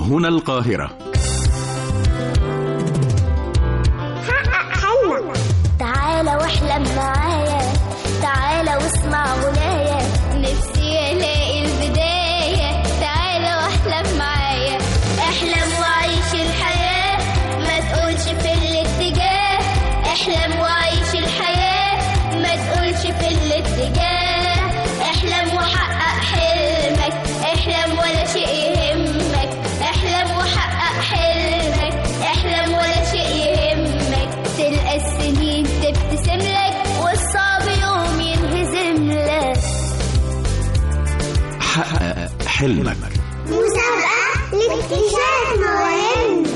هنا القاهرة حقق حلمك تعالى واحلم معايا تعالى واسمع غنايا نفسي الاقي البداية تعالى واحلم معايا احلم وعيش الحياة ما تقولش في الاتجاه احلم وعيش الحياة ما تقولش في الاتجاه احلم وحقق حلمك احلم ولا شيء يهمك احلم وحقق حلمك احلم ولا شيء يهمك تلقى السنين تبتسم لك والصعب يوم ينهزم لك حقق حلمك مسابقة لاكتشاف مواهب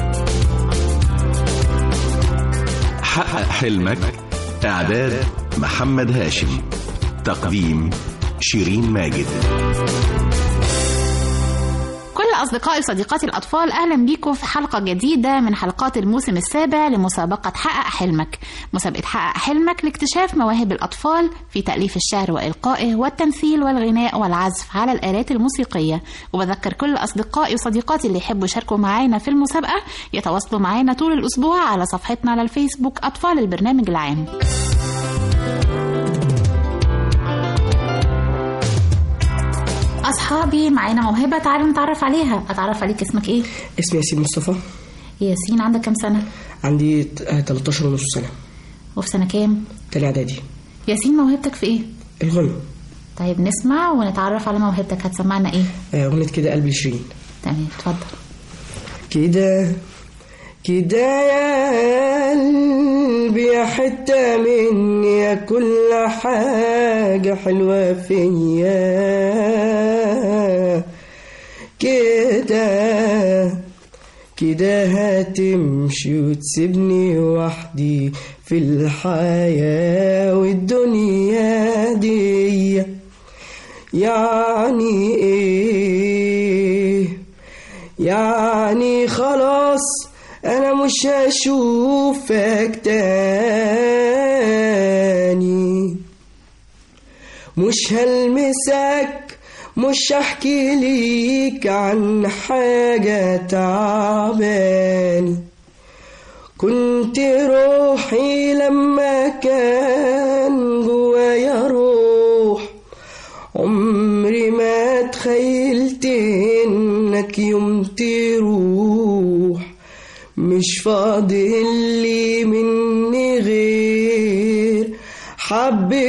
حقق حلمك إعداد محمد هاشم تقديم شيرين ماجد كل أصدقائي وصديقاتي الأطفال أهلا بيكم في حلقة جديدة من حلقات الموسم السابع لمسابقة حقق حلمك مسابقة حقق حلمك لاكتشاف مواهب الأطفال في تأليف الشعر وإلقائه والتمثيل والغناء والعزف على الآلات الموسيقية وبذكر كل أصدقائي وصديقاتي اللي يحبوا يشاركوا معانا في المسابقة يتواصلوا معانا طول الأسبوع على صفحتنا على الفيسبوك أطفال البرنامج العام أصحابي معانا موهبة تعالوا نتعرف عليها أتعرف عليك اسمك إيه؟ اسمي ياسين مصطفى ياسين عندك كام سنة؟ عندي ت- آه، 13 ونص سنة وفي سنة كام؟ تاني إعدادي ياسين موهبتك في إيه؟ الغنى طيب نسمع ونتعرف على موهبتك هتسمعنا إيه؟ آه، أغنية كده قلبي لشيرين تمام اتفضل كده كده يا قلبي يا حتة مني يا كل حاجة حلوة فيا كده كده هتمشي وتسيبني وحدي في الحياة والدنيا دي يعني ايه يعني خلاص انا مش هشوفك تاني مش هلمسك مش هحكي ليك عن حاجة تعباني كنت روحي لما كان جوايا روح عمري ما تخيلت انك يوم تروح مش فاضل لي مني غير حبة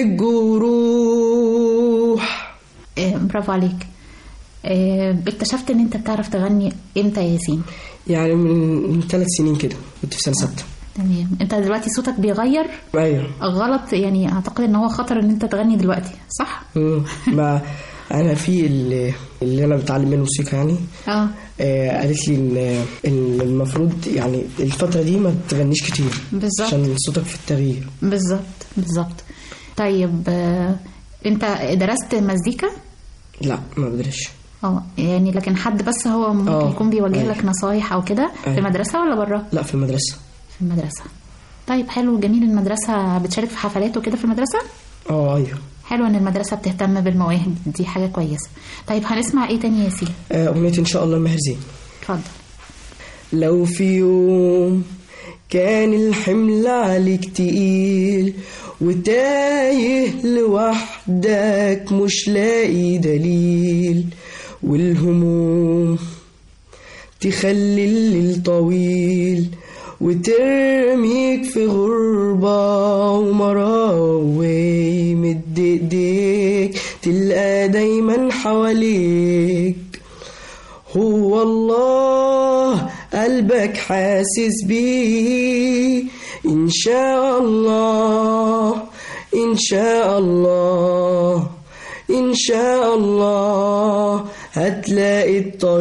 جروح إيه برافو عليك إيه اكتشفت إن أنت بتعرف تغني إمتى يا ياسين؟ يعني من من ثلاث سنين كده كنت في سنة ستة تمام أنت دلوقتي صوتك بيغير ايوه غلط يعني أعتقد إن هو خطر إن أنت تغني دلوقتي صح؟ مم. ما انا في اللي, اللي انا بتعلم منه موسيقى يعني اه آه قالت لي ان ان المفروض يعني الفتره دي ما تغنيش كتير بالظبط. عشان صوتك في التغيير بالظبط بالظبط طيب آه، أنت درست مزيكا؟ لا ما بدرش اه يعني لكن حد بس هو ممكن آه، يكون بيوجه أيوة. لك نصايح او كده في أيوة. المدرسه ولا بره لا في المدرسه في المدرسه طيب حلو جميل المدرسه بتشارك في حفلات وكده في المدرسه اه ايوه حلو ان المدرسه بتهتم بالمواهب دي حاجه كويسه طيب هنسمع ايه تاني يا ياسين آه، اغنيه ان شاء الله ماهر زين اتفضل لو في يوم كان الحمل عليك تقيل وتايه لوحدك مش لاقي دليل والهموم تخلي الليل طويل وترميك في غربة ومراوي مد ايديك تلقى دايما حواليك هو الله قلبك حاسس بيه إن شاء الله إن شاء الله إن شاء الله هتلاقي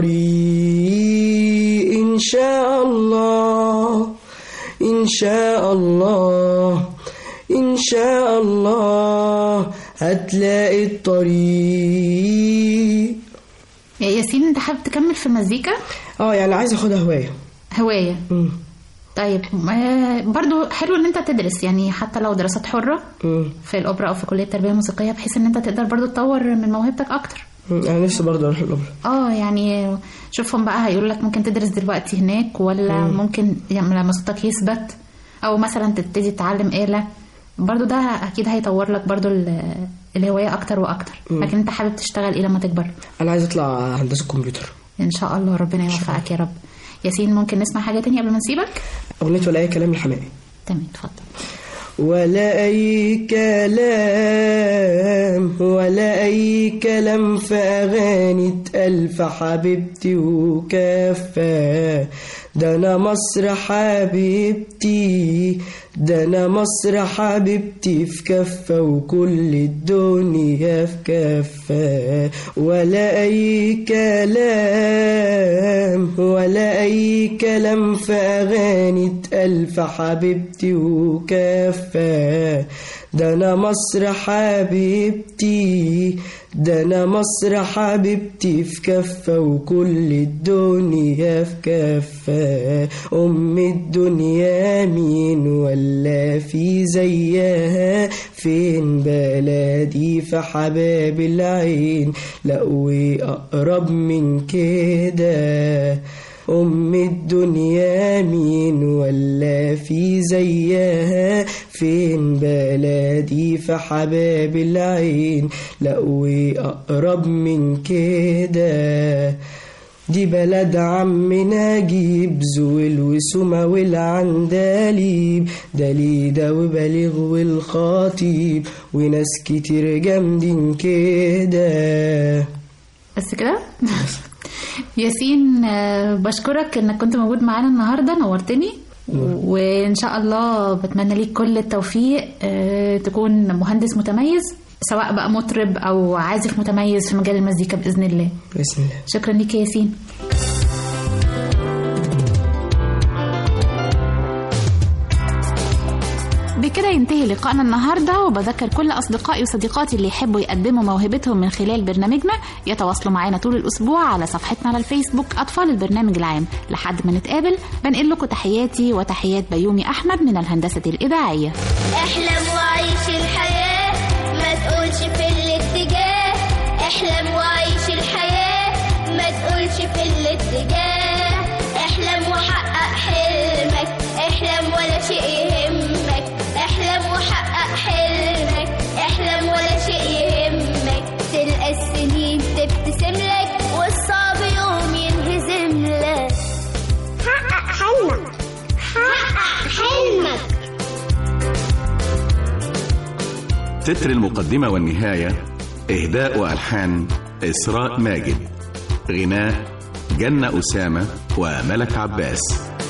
الطريق إن شاء الله إن شاء الله إن شاء الله هتلاقي الطريق يا ياسين انت حابب تكمل في المزيكا اه يعني عايز اخدها هوايه هوايه مم. طيب آه، برضو حلو ان انت تدرس يعني حتى لو دراسات حره مم. في الاوبرا او في كليه التربيه الموسيقيه بحيث ان انت تقدر برضو تطور من موهبتك اكتر انا نفسي برضه اروح الاوبرا اه يعني شوفهم بقى هيقول لك ممكن تدرس دلوقتي هناك ولا ممكن يعني لما صوتك يثبت او مثلا تبتدي تتعلم آلة برضو ده اكيد هيطور لك برضو ال- الهواية اكتر واكتر لكن انت حابب تشتغل ايه لما تكبر انا عايز اطلع هندسه كمبيوتر ان شاء الله ربنا يوفقك يا رب ياسين ممكن نسمع حاجة تانية قبل ما نسيبك اغنيه ولا اي كلام الحمائي تمام اتفضل ولا أي كلام ولا أي كلام في أغاني ألف حبيبتي وكفى ده أنا مصر حبيبتي ده أنا مصر حبيبتي في كفة وكل الدنيا في كفة ولا أي كلام ولا أي كلام في أغاني ألف حبيبتي وكفى ده أنا مصر حبيبتي ده أنا مصر حبيبتي في كفة وكل الدنيا في كفة أم الدنيا مين ولا في زيها فين بلدي في حباب العين لا وأقرب من كده أم الدنيا مين ولا في زيها فين بلدي في حباب العين لا وأقرب من كده دي بلد عم نجيب زويل وسما والعندليب دليدة وبليغ والخطيب وناس كتير جامدين كده بس كده ياسين آه، بشكرك انك كنت موجود معانا النهارده نورتني وان شاء الله بتمنى ليك كل التوفيق آه، تكون مهندس متميز سواء بقى مطرب او عازف متميز في مجال المزيكا باذن الله بسم الله شكرا ليك يا ياسين بكده ينتهي لقائنا النهارده وبذكر كل اصدقائي وصديقاتي اللي يحبوا يقدموا موهبتهم من خلال برنامجنا يتواصلوا معانا طول الاسبوع على صفحتنا على الفيسبوك اطفال البرنامج العام لحد ما نتقابل بنقل لكم تحياتي وتحيات بيومي احمد من الهندسه الاذاعيه احلم وعيش الحياة ما تقولش في الاتجاه احلم وعيش الحياة ما تقولش في الاتجاه احلم وحقق حلمك احلم ولا شيء يهمك احلم وحقق حلمك احلم ولا شيء يهمك تلقى السنين تبتسم لك والصعب يوم ينهزم لك حقق حلمك حقق حلمك تتر المقدمة والنهاية إهداء وألحان إسراء ماجد غناء جنة أسامة وملك عباس